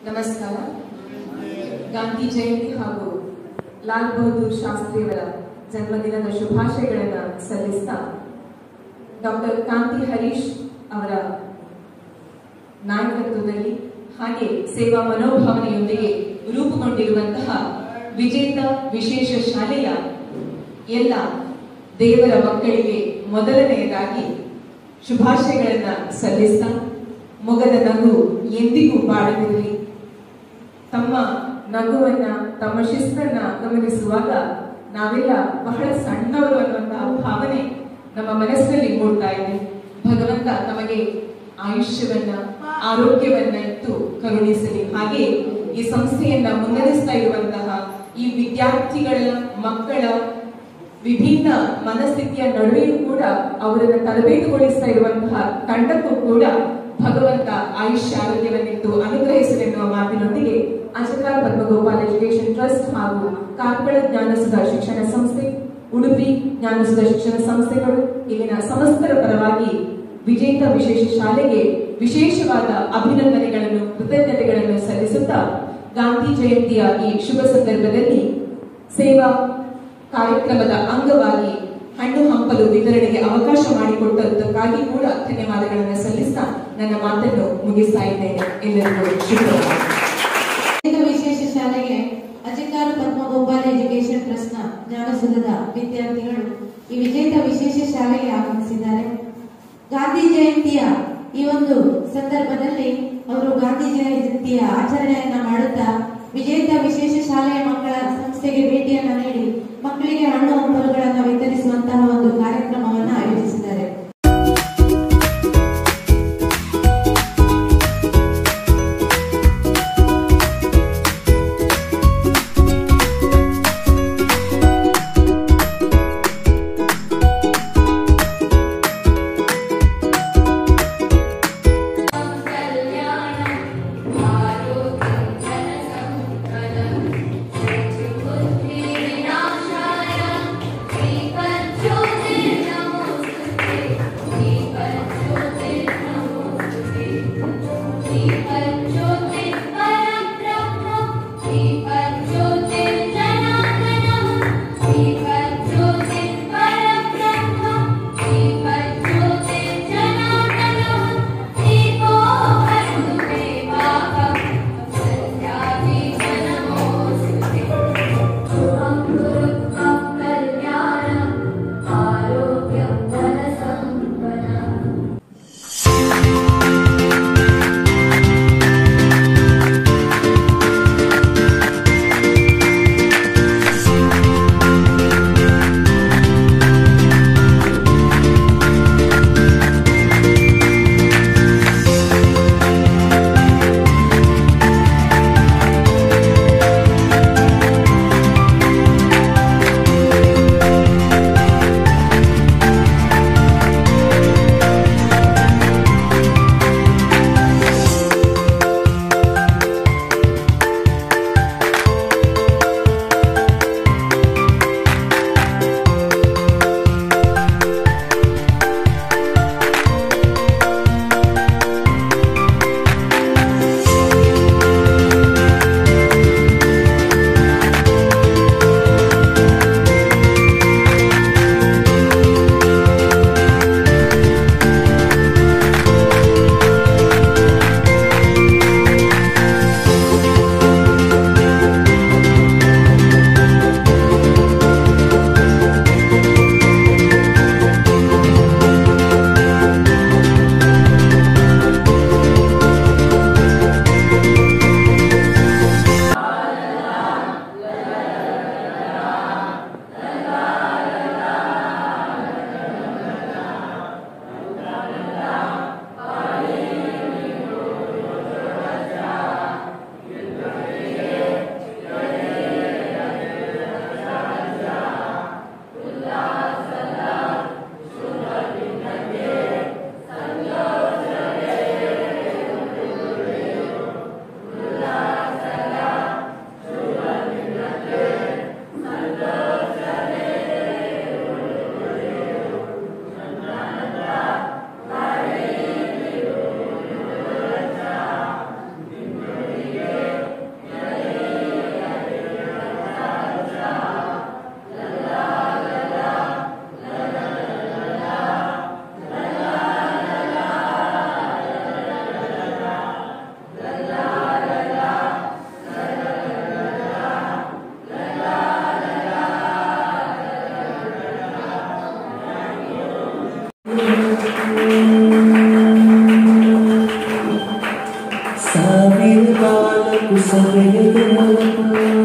ನಮಸ್ಕಾರ ಗಾಂಧಿ ಜಯಂತಿ ಹಾಗೂ ಲಾಲ್ ಬಹದ್ದೂರ್ ಶಾಸ್ತ್ರಿಯವರ ಜನ್ಮದಿನದ ಶುಭಾಶಯಗಳನ್ನ ಸಲ್ಲಿಸ್ತಾ ಡಾಕ್ಟರ್ ಕಾಂತಿ ಹರೀಶ್ ಅವರ ನಾಯಕತ್ವದಲ್ಲಿ ಹಾಗೆ ಸೇವಾ ಮನೋಭಾವನೆಯೊಂದಿಗೆ ರೂಪುಗೊಂಡಿರುವಂತಹ ವಿಜೇತ ವಿಶೇಷ ಶಾಲೆಯ ಎಲ್ಲ ದೇವರ ಮಕ್ಕಳಿಗೆ ಮೊದಲನೆಯದಾಗಿ ಶುಭಾಶಯಗಳನ್ನ ಸಲ್ಲಿಸ್ತಾ ಮೊಗದ ನಗು ಎಂದಿಗೂ ಬಾಳದಿರಲಿ ತಮ್ಮ ನಗುವನ್ನ ತಮ್ಮ ಶಿಸ್ತನ್ನ ಗಮನಿಸುವಾಗ ನಾವೆಲ್ಲ ಬಹಳ ಸಣ್ಣವರು ಅನ್ನುವಂತಹ ಭಾವನೆ ನಮ್ಮ ಮನಸ್ಸಿನಲ್ಲಿ ಮೂಡ್ತಾ ಇದೆ ಭಗವಂತ ತಮಗೆ ಆಯುಷ್ಯವನ್ನ ಆರೋಗ್ಯವನ್ನ ಇತ್ತು ಕರುಣಿಸಲಿ ಹಾಗೆ ಈ ಸಂಸ್ಥೆಯನ್ನ ಮುನ್ನಡೆಸ್ತಾ ಇರುವಂತಹ ಈ ವಿದ್ಯಾರ್ಥಿಗಳ ಮಕ್ಕಳ ವಿಭಿನ್ನ ಮನಸ್ಥಿತಿಯ ನಡುವೆಯೂ ಕೂಡ ಅವರನ್ನು ತರಬೇತುಗೊಳಿಸ್ತಾ ಇರುವಂತಹ ತಂಡಕ್ಕೂ ಕೂಡ ಭಗವಂತ ಆಯುಷ್ಯ ಆರೋಗ್ಯವನ್ನಿತ್ತು ಅನುಗ್ರಹಿಸಲೆನ್ನುವ ಮಾತಿನೊಂದಿಗೆ ಅಜಕಾರ್ ಪದ್ಮಗೋಪಾಲ್ ಎಜುಕೇಶನ್ ಟ್ರಸ್ಟ್ ಹಾಗೂ ಕಾರ್ಕಳ ಜ್ಞಾನಸುಧ ಶಿಕ್ಷಣ ಸಂಸ್ಥೆ ಉಡುಪಿ ಜ್ಞಾನಸುಧ ಶಿಕ್ಷಣ ಸಂಸ್ಥೆಗಳು ಇಲ್ಲಿನ ಸಮಸ್ತರ ಪರವಾಗಿ ವಿಜೇತ ವಿಶೇಷ ಶಾಲೆಗೆ ವಿಶೇಷವಾದ ಅಭಿನಂದನೆಗಳನ್ನು ಕೃತಜ್ಞತೆಗಳನ್ನು ಸಲ್ಲಿಸುತ್ತಾ ಗಾಂಧಿ ಜಯಂತಿಯ ಈ ಶುಭ ಸಂದರ್ಭದಲ್ಲಿ ಸೇವಾ ಕಾರ್ಯಕ್ರಮದ ಅಂಗವಾಗಿ ಹಣ್ಣು ಹಂಪಲು ವಿತರಣೆಗೆ ಅವಕಾಶ ಮಾಡಿಕೊಟ್ಟದ್ದಕ್ಕಾಗಿ ಕೂಡ ಧನ್ಯವಾದಗಳನ್ನು ಸಲ್ಲಿಸ್ತಾ ನನ್ನ ಮಾತನ್ನು ಮುಗಿಸ್ತಾ ಇದ್ದೇನೆ ಎಲ್ಲರಿಗೂ ಶುಭವಾಗಲಿ ವಿವಿಧ ವಿಶೇಷ ಶಾಲೆಗೆ ಅಜಿಕಾರು ಪದ್ಮಗೋಪಾಲ ಎಜುಕೇಶನ್ ಟ್ರಸ್ಟ್ ನ ಜ್ಞಾನಸುಧದ ವಿದ್ಯಾರ್ಥಿಗಳು ಈ ವಿಜೇತ ವಿಶೇಷ ಶಾಲೆಗೆ ಆಗಮಿಸಿದ್ದಾರೆ ಗಾಂಧಿ ಜಯಂತಿಯ ಈ ಒಂದು ಸಂದರ್ಭದಲ್ಲಿ ಅವರು ಗಾಂಧಿ ಜಯಂತಿಯ ಆಚರಣೆಯನ್ನ ಮಾಡುತ್ತಾ ವಿಜೇತ ವಿಶೇಷ ಶಾಲೆಯ ಮಕ್ಕಳ ಸಂಸ್ಥೆಗೆ ಭೇಟಿಯನ್ನ ನೀಡಿ ಮಕ್ಕಳಿಗೆ ಹಣ್ಣು ಹಂಪಲುಗಳನ್ನು ವಿತರಿಸುವಂತಹ ಒಂದು ಕಾರ್ಯಕ್ರಮವನ್ನು ಆಯೋಜಿಸಿದ್ದಾರೆ विनाशाय श्रीपञ्चोतिर् ಸಾಯಂಕಾಲಕ್ಕೂ ಸಭೆಗೆ